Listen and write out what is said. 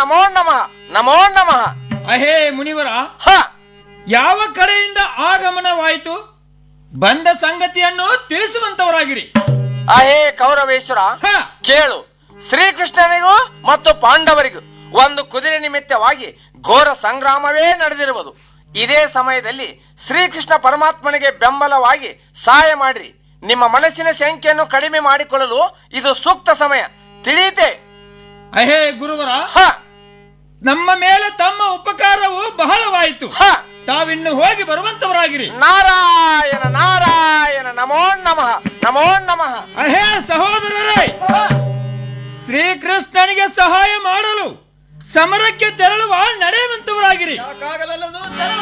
ನಮೋ ನಮಃ ನಮೋ ನಮಃ ಅಹೇ ಮುನಿವರ ಹ ಯಾವ ಕಡೆಯಿಂದ ಆಗಮನವಾಯಿತು ಬಂದ ಸಂಗತಿಯನ್ನು ತಿಳಿಸುವಂತವರಾಗಿರಿ ಅಹೇ ಕೌರವೇಶ್ವರ ಹ ಕೇಳು ಶ್ರೀಕೃಷ್ಣನಿಗೂ ಮತ್ತು ಪಾಂಡವರಿಗೂ ಒಂದು ಕುದುರೆ ನಿಮಿತ್ತವಾಗಿ ಘೋರ ಸಂಗ್ರಾಮವೇ ನಡೆದಿರುವುದು ಇದೇ ಸಮಯದಲ್ಲಿ ಶ್ರೀಕೃಷ್ಣ ಪರಮಾತ್ಮನಿಗೆ ಬೆಂಬಲವಾಗಿ ಸಹಾಯ ಮಾಡ್ರಿ ನಿಮ್ಮ ಮನಸ್ಸಿನ ಸಂಖ್ಯೆಯನ್ನು ಕಡಿಮೆ ಮಾಡಿಕೊಳ್ಳಲು ಇದು ಸೂಕ್ತ ಸಮಯ ತಿಳಿಯಿತೆ ಅಹೇ ಗುರುವರ ಹ ನಮ್ಮ ಮೇಲೆ ತಮ್ಮ ಉಪಕಾರವು ಬಹಳವಾಯಿತು ಹ ತಾವಿನ್ನು ಹೋಗಿ ಬರುವಂತವರಾಗಿರಿ ನಾರಾಯಣ ನಾರಾಯಣ ನಮೋ ನಮಃ ನಮೋ ನಮಃ ಅಹೇ ಸಹೋದರರೇ ಶ್ರೀಕೃಷ್ಣನಿಗೆ ಸಹಾಯ ಮಾಡಲು ಸಮರಕ್ಕೆ ತೆರಳುವ ನಡೆಯುವಂತವರಾಗಿರಿ